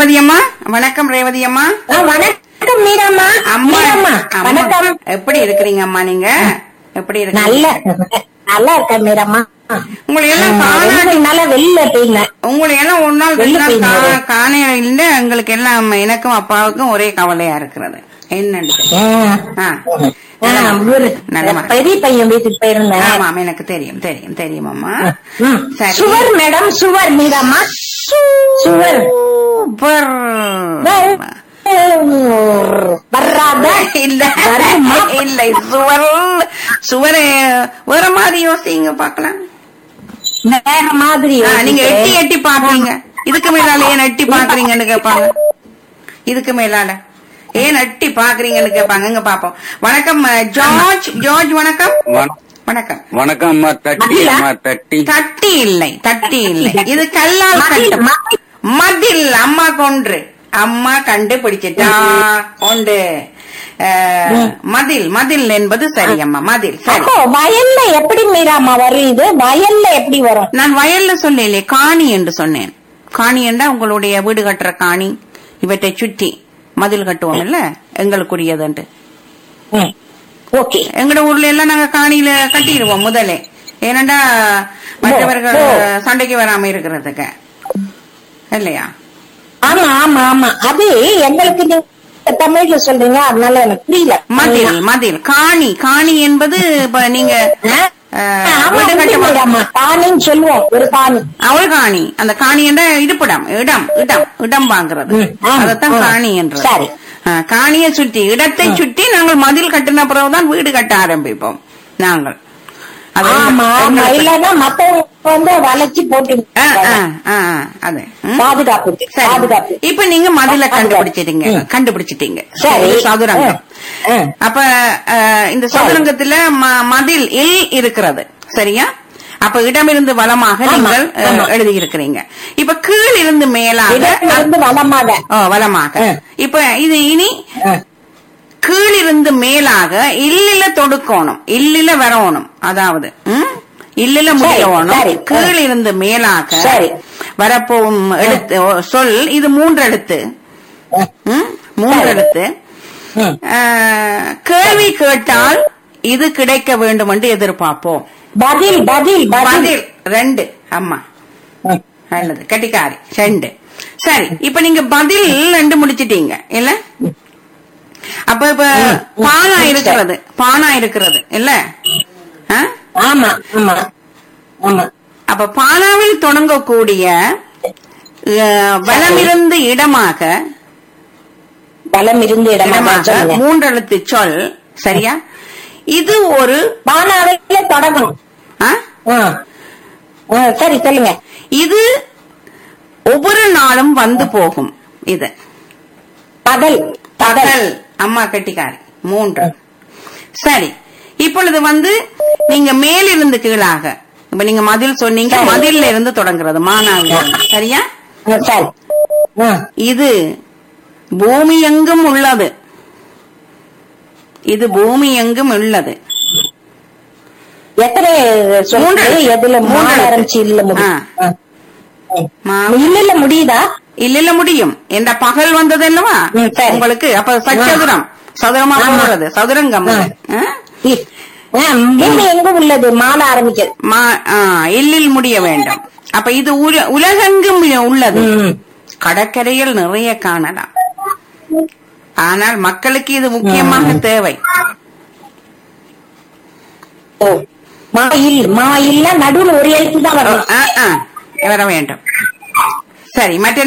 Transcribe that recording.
ரேவதி அம்மா வணக்கம் ரேவதி அம்மா ஆ, வணக்கம் மீராம்மா அம்மா மீராம்மா அம்மா. வணக்கம் எப்படி இருக்கிறீங்க அம்மா நீங்க எப்படி நல்ல இருக்கீங்க நல்லா இருக்கேன் மீராம்மா உங்களை எல்லாம் ஆ, காண ரெண்டு நாளா வெளில போயிருந்தேன் உங்களை எல்லாம் ஒரு நாள் வெளில ரெண்டு நாள் போயிருந்தேன். கா- காணையில எங்களுக்கு எல்லாம் எனக்கும் அப்பாவுக்கும் ஒரே கவலையா இருக்கிறது என்னன்னு ஆ. ஆ. ஆ, ஊரு நல்லமா. பெரிய பையன் வீட்டுக்கு போயிருந்தேன் ஆமாம் எனக்கு தெரியும் தெரியும் தெரியும் அம்மா ம். சரி. சுவர் மேடம் சுவர் மீராம்மா சுவர் சூப்பர் வர்றாத இல்ல வருமா? இல்ல சுவர் சுவர் வேற மாதிரி யோசிங்க பாக்கலாம் வேற மாதிரி ஆ, நீங்க எட்டி எட்டி பாக்குறீங்க இதுக்கு மேலால ஏன் எட்டி பாக்குறீங்கன்னு கேட்பாங்க இதுக்கு மேலால ஏன் எட்டி பாக்குறீங்கன்னு கேட்பாங்க இங்க பாப்போம் வணக்கம் அஹ், ஜார்ஜ் ஜார்ஜ் வணக்கம் வண- வணக்கம் வணக்கம் அம்மா தட்டி மதிலா? அம்மா தட்டி தட்டி இல்லை தட்டி இல்லை இது கல்லால் மதில், கட்டும் மதில். மதில் அம்மா கொன்று அம்மா கண்டுபிடிச்சிட்டா கொண்டு அஹ், மதில் மதில் என்பது சரி அம்மா மதில் சரி அப்போ வயல்ல எப்படி மீராம்மா வரும் இது வயல்ல எப்படி வரும் நான் வயல்ல சொல்லலே காணி என்று சொன்னேன் காணி என்றா உங்களுடைய வீடு கட்டுற காணி இவற்றை சுற்றி மதில் கட்டுவோம் இல்ல எங்களுக்குரியதுன்ட்டு ஓகே எங்கட ஊர்ல எல்லாம் நாங்க காணியில கட்டிடுவோம் முதலே ஏனண்டா மற்றவர்கள் ஓ. சண்டைக்கு வராம இருக்கிறதுக்கு இல்லையா ஆமா ஆமா ஆமா அது எங்களுக்கு நீங்க தமிழ்ல சொல்றீங்க அதனால எனக்கு புரியல மதில் மதில் காணி காணி என்பது இப்ப நீங்க ஆ? அஹ், ஆமா, வீடு உண்டு கட்ட மீராம்மா. காணின்னு சொல்லுவோம் ஒரு காணி அவள் காணி அந்த காணி என்ற இருப்பிடம் இடம் இடம் இடம் வாங்குறது ம், ஆமா, அதைத்தான் ஆ. காணி என்று சரி. காணியை சுற்றி இடத்தை சுற்றி நாங்கள் மதில் கட்டின பிறகுதான் வீடு கட்ட ஆரம்பிப்போம் நாங்கள் அது ஆமா ஆமா எங்களுக்கு- இல்லன்னா மத்தவங்க வந்து வளைச்சு போட்டு ஆ, ஆ, ஆ, ஆ, அது ம். பாதுகாப்பு சரி பாதுகாப்பு இப்ப நீங்க மதில பாதுகாப்பு. கண்டுபிடிச்சிட்டீங்க ம். கண்டுபிடிச்சிட்டீங்க சரி. இது சதுரங்கம் ஆ, ஆ. அப்ப அஹ், இந்த சதுரங்கத்துல ம- மதில் இல் இருக்கிறது சரியா அப்ப இடமிருந்து வலமாக ஆமா, நீங்கள் அஹ், ஆமா. எழுதியிருக்கிறீங்க இப்ப கீழ் இருந்து மேலாக இடத்திலிருந்து வளமாக ஓ, வலமாக ஆ. இப்ப இது இனி ஆ, கீழிருந்து மேலாக இல்லில தொடுக்கணும் இல்லில வரணும் அதாவது ம்? இல்லில முடியணும் சரி. கீழிருந்து மேலாக சரி. வரப்போகும் எழுத்து ஓ, சொல் இது மூன்று எழுத்து ஆ, ம்? மூன்று சரி. எழுத்து ம். ஆஹ், கேள்வி கேட்டால் இது கிடைக்க வேண்டும் என்று எதிர்பார்ப்போம் பதில் பதில் பதில் பதில் ரெண்டு அம்மா ம். நல்லது கட்டிக்காரி ரெண்டு சரி இப்ப நீங்க பதில் ரெண்டு முடிச்சிட்டீங்க இல்ல அப்ப இப்ப பானா இருக்கிறது பானா இருக்கிறது இல்ல ஆ? ஆமா ஆமா ஆமா அப்ப பானாவில் தொடங்கக்கூடிய அஹ், வலமிருந்து இடமாக பலம் இருந்து இடமா இடமாக சொல்லுங்க மூன்றெழுத்து சொல் சரியா இது ஒரு பானாவில தொடங்கணும் ஆ? ஆ. ஆ, சரி சொல்லுங்க இது ஒவ்வொரு நாளும் வந்து போகும் இது பகல் பகல் பகல் அம்மா கட்டிக்காரி மூன்று சரி இப்பொழுது வந்து நீங்க மேலிருந்து கீழாக இப்ப நீங்க மதில் சொன்னீங்க சரி. மதில்ல இருந்து தொடங்குறது மானாவில இருந்து. சரியா ஆ, சரி ஆ. இது பூமி எங்கும் உள்ளது இது பூமி எங்கும் உள்ளது எத்தனை சொல்றது மூன்று. எதுல மூன்று. மூணு ஆரம்பிச்சு இல்ல முடியும் ஆ. ஆ. மா- இல்ல இல்ல முடியுதா இல்ல இல்ல முடியும் என்ற பகல் வந்தது அல்லவா ம், சரி. உங்களுக்கு அப்ப சச்சதுரம் சதுரமா ஆமா. போகிறது சதுரங்கம் ஆ. ஆ? இ- ஆ, பூமி எங்க உள்ளது மாலை ஆரம்பிக்கிறது மா- ஆ, இல்லில் முடிய வேண்டும் அப்ப இது உல- உலகெங்கும் உள்ளது ம். கடற்கரையில் நிறைய காணலாம் ஆனால் மக்களுக்கு இது முக்கியமாக தேவை ஓ மாயில் மாயில்ல நடுவுல ஒரு எழுத்து தான் வரும் ஆ, ஆ, வர வேண்டும் சரி மற்ற